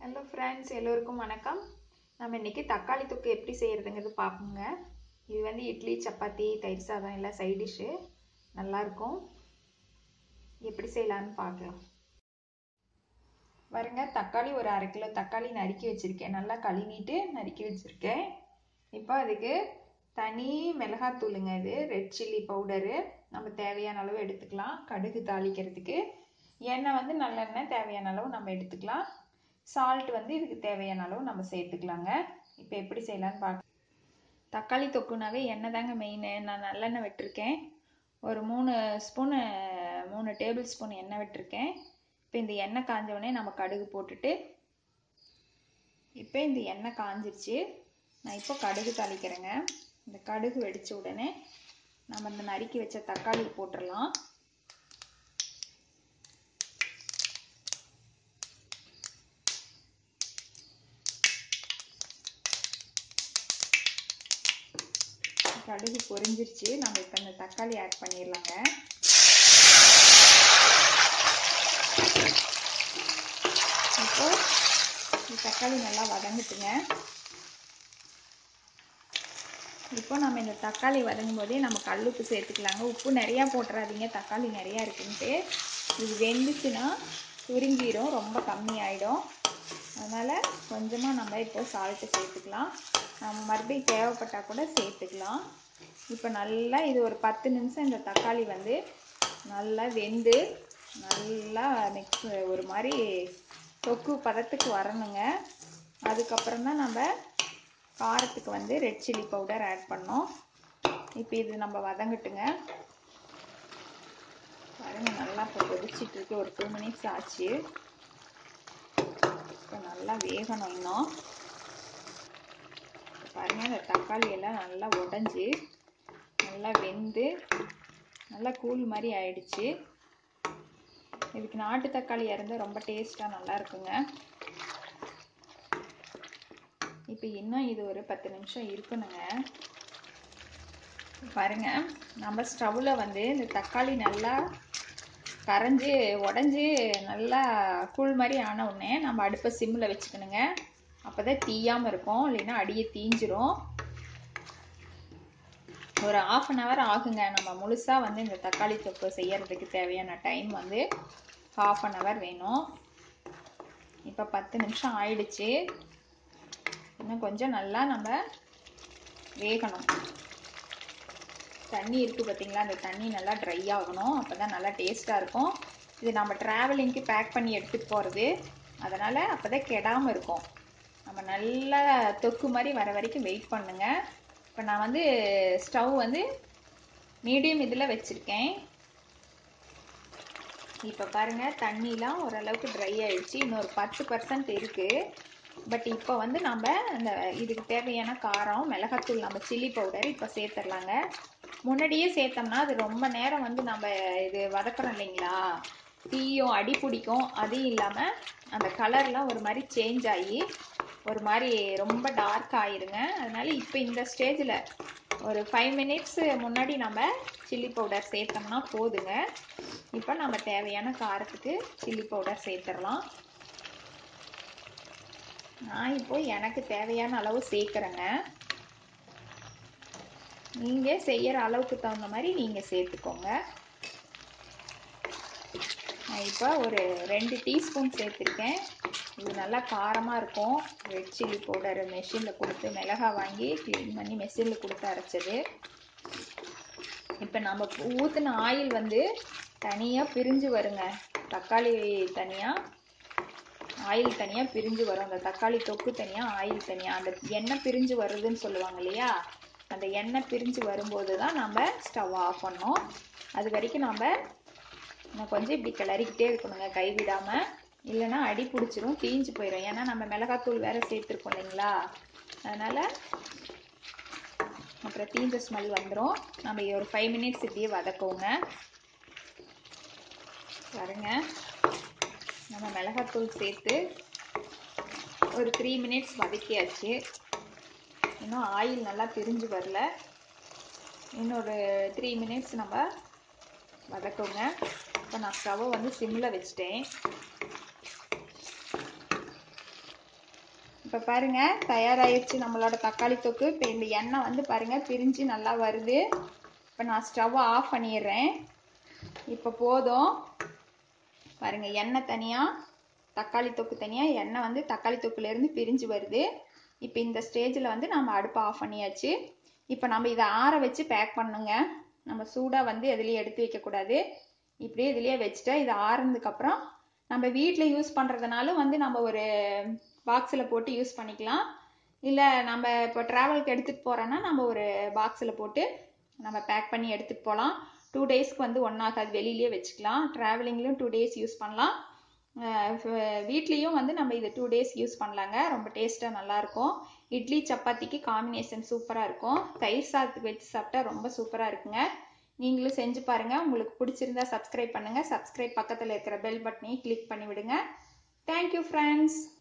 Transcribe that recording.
hello friends எல்லோருக்கும் வணக்கம் நம்ம இன்றைக்கி தக்காளி தொக்கு எப்படி செய்கிறதுங்கிறது பார்ப்போங்க இது வந்து இட்லி சப்பாத்தி தயிர் சாதம் எல்லாம் சைட் டிஷ்ஷு நல்லாயிருக்கும் எப்படி செய்யலான்னு பார்க்கலாம் பாருங்க தக்காளி ஒரு அரை கிலோ தக்காளி நறுக்கி வச்சுருக்கேன் நல்லா கழுவிட்டு நறுக்கி வச்சுருக்கேன் இப்போ அதுக்கு தனி மிளகாத்தூளுங்க இது ரெட் சில்லி பவுடரு நம்ம தேவையான அளவு எடுத்துக்கலாம் கடுகு தாளிக்கிறதுக்கு எண்ணெய் வந்து நல்லெண்ணெய் தேவையான அளவு நம்ம எடுத்துக்கலாம் சால்ட் வந்து இதுக்கு தேவையான அளவு நம்ம சேர்த்துக்கலாங்க இப்போ எப்படி செய்யலான்னு பார்க்க தக்காளி தொக்குனாவே எண்ணெய் தாங்க மெயின் நான் நல்லெண்ணெய் விட்டுருக்கேன் ஒரு மூணு ஸ்பூனு மூணு டேபிள் ஸ்பூன் எண்ணெய் விட்டுருக்கேன் இப்போ இந்த எண்ணெய் காஞ்சவுடனே நம்ம கடுகு போட்டுட்டு இப்போ இந்த எண்ணெய் காஞ்சிருச்சு நான் இப்போ கடுகு தாளிக்கிறேங்க இந்த கடுகு வெடித்த உடனே நம்ம இந்த நறுக்கி வச்ச தக்காளி போட்டுடலாம் கடுகு பொரிஞ்சிருச்சு நம்ம இப்போ இந்த தக்காளி ஆட் பண்ணிடலாங்க இப்போ தக்காளி நல்லா வதங்கிட்டுங்க இப்போ நம்ம இந்த தக்காளி வதங்கும் போதே நம்ம கல் உப்பு சேர்த்துக்கலாங்க உப்பு நிறையா போட்டுறாதீங்க தக்காளி நிறையா இருக்குன்ட்டு இது வெந்துச்சுன்னா சுருங்கிடும் ரொம்ப கம்மி ஆகிடும் அதனால் கொஞ்சமாக நம்ம இப்போ சால்ட்டு சேர்த்துக்கலாம் நம்ம மறுபடியும் தேவைப்பட்டால் கூட சேர்த்துக்கலாம் இப்போ நல்லா இது ஒரு பத்து நிமிஷம் இந்த தக்காளி வந்து நல்லா வெந்து நல்லா மிக்ஸ் ஒரு மாதிரி தொக்கு பதத்துக்கு வரணுங்க அதுக்கப்புறம் தான் நம்ம காரத்துக்கு வந்து ரெட் சில்லி பவுடர் ஆட் பண்ணோம் இப்போ இது நம்ம வதங்கட்டுங்க பாருங்க நல்லா இப்போ கொதிச்சிட்டு இருக்கு ஒரு டூ மினிட்ஸ் ஆச்சு இப்போ நல்லா வேகணும் இன்னும் பாருங்க இந்த தக்காளி எல்லாம் நல்லா உடஞ்சி நல்லா வெந்து நல்லா கூழ் மாதிரி ஆயிடுச்சு இதுக்கு நாட்டு தக்காளி இருந்தால் ரொம்ப டேஸ்ட்டாக நல்லா இருக்குங்க இப்போ இன்னும் இது ஒரு பத்து நிமிஷம் இருக்கணுங்க பாருங்க நம்ம ஸ்டவ்வில் வந்து இந்த தக்காளி நல்லா கரைஞ்சி உடஞ்சி நல்லா கூழ் மாதிரி ஆன உடனே நம்ம அடுப்பை சிம்மில் வச்சுக்கணுங்க அப்போ தான் தீயாமல் இருக்கும் இல்லைன்னா அடியை தீஞ்சிரும் ஒரு ஆஃப் அன் ஹவர் ஆகுங்க நம்ம முழுசாக வந்து இந்த தக்காளி தொக்கு செய்யறதுக்கு தேவையான டைம் வந்து ஹாஃப் அன் ஹவர் வேணும் இப்போ பத்து நிமிஷம் ஆயிடுச்சு இன்னும் கொஞ்சம் நல்லா நம்ம வேகணும் தண்ணி இருக்குது பார்த்தீங்களா அந்த தண்ணி நல்லா ட்ரை ஆகணும் அப்போ தான் நல்லா டேஸ்ட்டாக இருக்கும் இது நம்ம ட்ராவலிங்க்கு பேக் பண்ணி எடுத்துகிட்டு போகிறது அதனால் அப்போ தான் கெடாமல் இருக்கும் நம்ம நல்லா தொக்கு மாதிரி வர வரைக்கும் வெயிட் பண்ணுங்க இப்போ நான் வந்து ஸ்டவ் வந்து மீடியம் இதில் வச்சுருக்கேன் இப்போ பாருங்கள் தண்ணிலாம் ஓரளவுக்கு ட்ரை ஆயிடுச்சு இன்னொரு பத்து பர்சன்ட் இருக்குது பட் இப்போ வந்து நம்ம இந்த இதுக்கு தேவையான காரம் மிளகாத்தூள் நம்ம சில்லி பவுடர் இப்போ சேர்த்துடலாங்க முன்னாடியே சேர்த்தோம்னா அது ரொம்ப நேரம் வந்து நம்ம இது வதக்குறோம் இல்லைங்களா தீயும் அடி பிடிக்கும் அதுவும் இல்லாமல் அந்த கலர்லாம் ஒரு மாதிரி சேஞ்ச் ஆகி ஒரு மாதிரி ரொம்ப டார்க் ஆயிருங்க அதனால இப்போ இந்த ஸ்டேஜில் ஒரு ஃபைவ் மினிட்ஸ் முன்னாடி நம்ம சில்லி பவுடர் சேர்த்தோம்னா போதுங்க இப்போ நம்ம தேவையான காரத்துக்கு சில்லி பவுடர் சேர்த்துடலாம் நான் இப்போ எனக்கு தேவையான அளவு சேர்க்குறேங்க நீங்கள் செய்கிற அளவுக்கு தகுந்த மாதிரி நீங்கள் சேர்த்துக்கோங்க நான் இப்போ ஒரு ரெண்டு டீஸ்பூன் சேர்த்துருக்கேன் இது நல்லா காரமாக இருக்கும் ரெட் சில்லி பவுடர் மெஷினில் கொடுத்து மிளகா வாங்கி க்ளீன் பண்ணி மெஷினில் கொடுத்து அரைச்சது இப்போ நம்ம ஊற்றின ஆயில் வந்து தனியாக பிரிஞ்சு வருங்க தக்காளி தனியாக ஆயில் தனியாக பிரிஞ்சு வரும் அந்த தக்காளி தொக்கு தனியாக ஆயில் தனியாக அந்த எண்ணெய் பிரிஞ்சு வருதுன்னு சொல்லுவாங்க இல்லையா அந்த எண்ணெய் பிரிஞ்சு வரும்போது தான் நம்ம ஸ்டவ் ஆஃப் பண்ணோம் அது வரைக்கும் நம்ம இன்னும் கொஞ்சம் இப்படி கிளறிக்கிட்டே இருக்கணுங்க கைவிடாமல் இல்லைன்னா அடி பிடிச்சிரும் தீஞ்சு போயிடும் ஏன்னா நம்ம மிளகாத்தூள் வேறு சேர்த்துருக்கோம் இல்லைங்களா அதனால் அப்புறம் தீஞ்ச ஸ்மெல் வந்துடும் நம்ம ஒரு ஃபைவ் மினிட்ஸ் இப்படியே வதக்குவோங்க பாருங்க நம்ம மிளகாத்தூள் சேர்த்து ஒரு த்ரீ மினிட்ஸ் வதக்கியாச்சு இன்னும் ஆயில் நல்லா பிரிஞ்சு வரல இன்னொரு த்ரீ மினிட்ஸ் நம்ம வதக்குங்க இப்போ நான் ஸ்டவ்வை வந்து சிம்மில் வச்சுட்டேன் இப்போ பாருங்க தயாராகிடுச்சு நம்மளோட தக்காளி தொக்கு இப்போ இந்த எண்ணெய் வந்து பாருங்க பிரிஞ்சு நல்லா வருது இப்போ நான் ஸ்டவ் ஆஃப் பண்ணிடுறேன் இப்போ போதும் பாருங்க எண்ணெய் தனியாக தக்காளி தொக்கு தனியாக எண்ணெய் வந்து தக்காளி தொக்குலேருந்து பிரிஞ்சு வருது இப்போ இந்த ஸ்டேஜில் வந்து நம்ம அடுப்பை ஆஃப் பண்ணியாச்சு இப்போ நம்ம இதை ஆற வச்சு பேக் பண்ணுங்க நம்ம சூடாக வந்து எதுலேயும் எடுத்து வைக்கக்கூடாது இப்படியே இதுலேயே வச்சுட்டா இது ஆறுனதுக்கப்புறம் நம்ம வீட்டில் யூஸ் பண்ணுறதுனாலும் வந்து நம்ம ஒரு பாக்ஸில் போட்டு யூஸ் பண்ணிக்கலாம் இல்லை நம்ம இப்போ ட்ராவலுக்கு எடுத்துகிட்டு போகிறோன்னா நம்ம ஒரு பாக்ஸில் போட்டு நம்ம பேக் பண்ணி எடுத்துகிட்டு போகலாம் டூ டேஸ்க்கு வந்து ஒன்றாகாது வெளியிலேயே வச்சுக்கலாம் ட்ராவலிங்லேயும் டூ டேஸ் யூஸ் பண்ணலாம் வீட்லேயும் வந்து நம்ம இதை டூ டேஸ் யூஸ் பண்ணலாங்க ரொம்ப டேஸ்ட்டாக நல்லாயிருக்கும் இட்லி சப்பாத்திக்கு காம்பினேஷன் சூப்பராக இருக்கும் தயிர் சாதத்துக்கு வச்சு சாப்பிட்டா ரொம்ப சூப்பராக இருக்குங்க நீங்களும் செஞ்சு பாருங்கள் உங்களுக்கு பிடிச்சிருந்தா சப்ஸ்கிரைப் பண்ணுங்கள் சப்ஸ்கிரைப் பக்கத்தில் இருக்கிற பெல் பட்டனையும் கிளிக் பண்ணி விடுங்க தேங்க்யூ ஃப்ரெண்ட்ஸ்